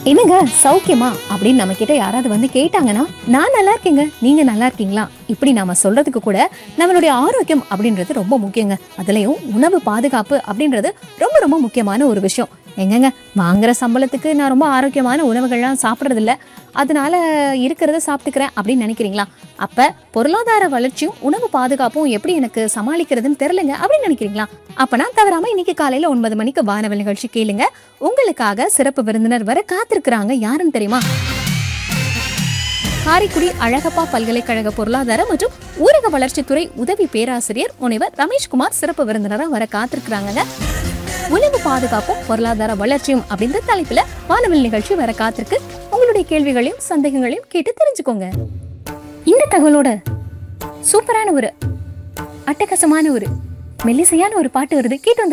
என்னங்க சௌக்கியமா அப்படின்னு நம்ம கிட்ட யாராவது வந்து கேட்டாங்கன்னா நான் நல்லா இருக்கேங்க நீங்க நல்லா இருக்கீங்களா இப்படி நாம சொல்றதுக்கு கூட நம்மளுடைய ஆரோக்கியம் அப்படின்றது ரொம்ப முக்கியங்க அதுலயும் உணவு பாதுகாப்பு அப்படின்றது ரொம்ப ரொம்ப முக்கியமான ஒரு விஷயம் எங்கங்க வாங்குற சம்பளத்துக்கு நான் ரொம்ப ஆரோக்கியமான உணவுகள்லாம் சாப்பிட்றது இல்ல அதனால இருக்கிறத சாப்பிட்டுக்கிறேன் அப்படின்னு நினைக்கிறீங்களா அப்ப பொருளாதார வளர்ச்சியும் உணவு பாதுகாப்பும் எப்படி எனக்கு சமாளிக்கிறதுன்னு தெரியலங்க அப்படின்னு நினைக்கிறீங்களா அப்பனா தவறாம இன்னைக்கு காலையில ஒன்பது மணிக்கு வானவல் நிகழ்ச்சி கேளுங்க உங்களுக்காக சிறப்பு விருந்தினர் வர காத்திருக்கிறாங்க யாருன்னு தெரியுமா காரைக்குடி அழகப்பா பல்கலைக்கழக பொருளாதார மற்றும் ஊரக வளர்ச்சித்துறை உதவி பேராசிரியர் முனைவர் ரமேஷ்குமார் சிறப்பு விருந்தினரா வர காத்திருக்கிறாங்க உணவு பாதுகாப்பும் பொருளாதார வளர்ச்சியும் அப்படின்ற தலைப்புல வானவில் நிகழ்ச்சி வர காத்திருக்கு உங்களுடைய கேள்விகளையும் சந்தேகங்களையும் கேட்டு தெரிஞ்சுக்கோங்க இந்த தகவலோட சூப்பரான ஒரு அட்டகாசமான ஒரு மெல்லிசையான ஒரு பாட்டு வருது கேட்டு வந்து